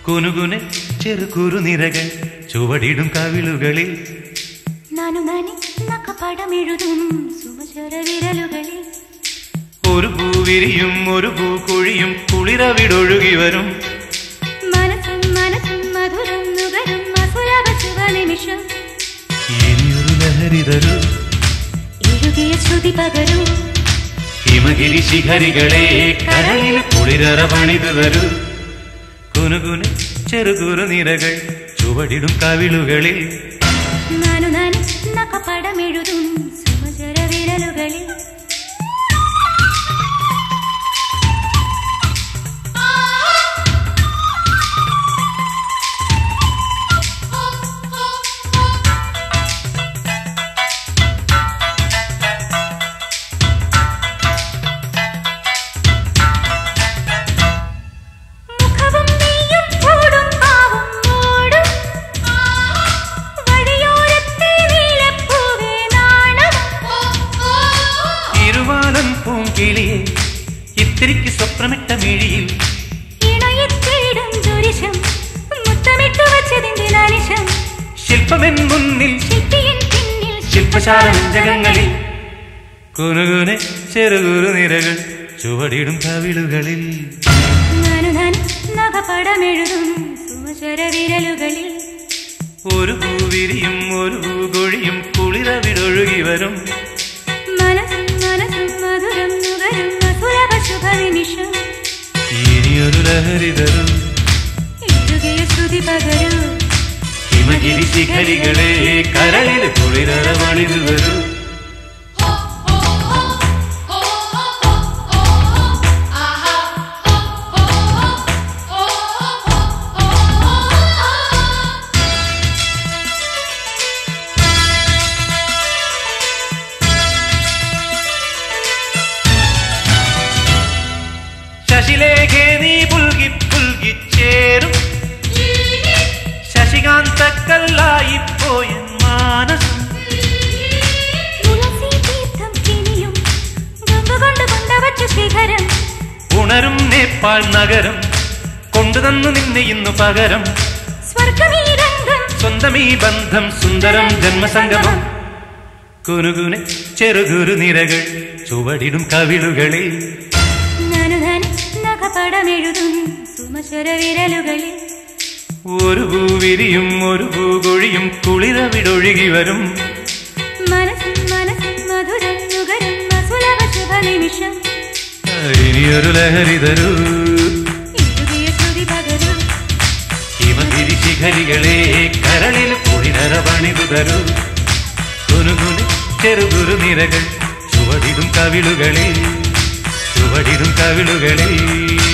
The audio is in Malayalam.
കുനുകുനെ ചെറുകുറു നിരകൾ ചുവടിടും കവിളുകളിൽ ನಾನು ನಾನೇ ನಕ್ಕ പടമെഴുതും സുമചര വിരലുകളിൽ ഒരു പൂവിരിയും ഒരു പൂക്കുഴിയും കുളിരവിടൊഴുകി വരും മനസ്സും മനസ്സും മധുരം നുകരും അസുലഭ ശുഭനിമിഷം ഇനിയൊരു ലഹരി തരൂ എഴുതിയ ശ്രുതി പകരൂ ഹിമഗിരി ശിഖരികളെ കരളിൽ കുളിരറ പണിതു തരൂ കുനുകുനെ ചെറുകുറു നിരകൾ ചുവടിടും കവിളുകളിൽ ನಾನು ನಾನೇ ನಕ್ಕ പടമെഴുതും സുമചര വിരലുകളിൽ മുഖവും നീയും കൂടും പാവും മൂടും വഴിയോരത്തെ നീലപ്പൂവേ നാണം ഇരുവാലൻ പൂങ്കിളിയെ ഇത്തിരിക്ക് സ്വപ്നമിട്ട മിഴിയിൽ ഇണയത്തേടും ദുരിശം മുത്തമിട്ടു വച്ചതിന്റെ നാനിശം ശില്പമെൻ മുന്നിൽ ശില്പിയൻ പിന്നിൽ ശില്പശാലഞ്ചകങ്ങളിൽ കുനുകുനെ ചെറുകുറു നിരകൾ ചുവടിടും കവിളുകളിൽ നാനു നാൻ നഖപടമെഴുതും സുമചര വിരലുകളിൽ ഒരു പൂവിരിയും ഒരു പൂകൊഴിയും കുളിരവിടൊഴുകി വരും മനസ്സും മനസ്സും മധുരം നുകരും അസുലഭ ശുഭനിമിഷം ഇനിയൊരു ലഹരി തരും എഴുകിയ ശ്രുതി പകരൂ ഹിമഗിരി ശിഖരികളെ കരളിൽ കുളിരറ പണിതു വരൂ ശശിലേഖേ നീ പുൽകി പുൽകിച്ചേരും ശശികാന്തക്കല്ലായി പോയ മാനസം തുളസി തീർത്ഥം കിനിയും ഗംഗ കൊണ്ട് കൊണ്ടവച്ച ശിഖരം ഉണരും നേപ്പാൾ നഗരം കൊണ്ടുതന്നു നിന്നെ ഇന്നു പകരം സ്വർഗമീ രംഗം സ്വന്തം ഈ ബന്ധം സുന്ദരം ജന്മസംഗമം കുനുകുനെ ചെറുകുരു നിരകൾ ചുവടിടും കവിളുകളിൽ നാനു നാൻ നഖപടമെഴുതും സുമചര വിരലുകളിൽ ഒരു പൂവിരിയും ഒരു പൂകൊഴിയും കുളിരവിടൊഴുകി വരും മനസ്സും മനസ്സും മധുരം നുകരും അസുലഭ ശുഭനിമിഷം ഇനിയൊരു ലഹരി തരൂ എഴുതിയ ശ്രുതി പകരൂ ഹിമഗിരി ശിഖരികളെ കരളിൽ കുളിരറ പണിതു തരൂ കുനുകുനെ ചെറുകുരു നിരകൾ ചുവടിടും കവിളുകളിൽ ചുവടിടും കവിളുകളിൽ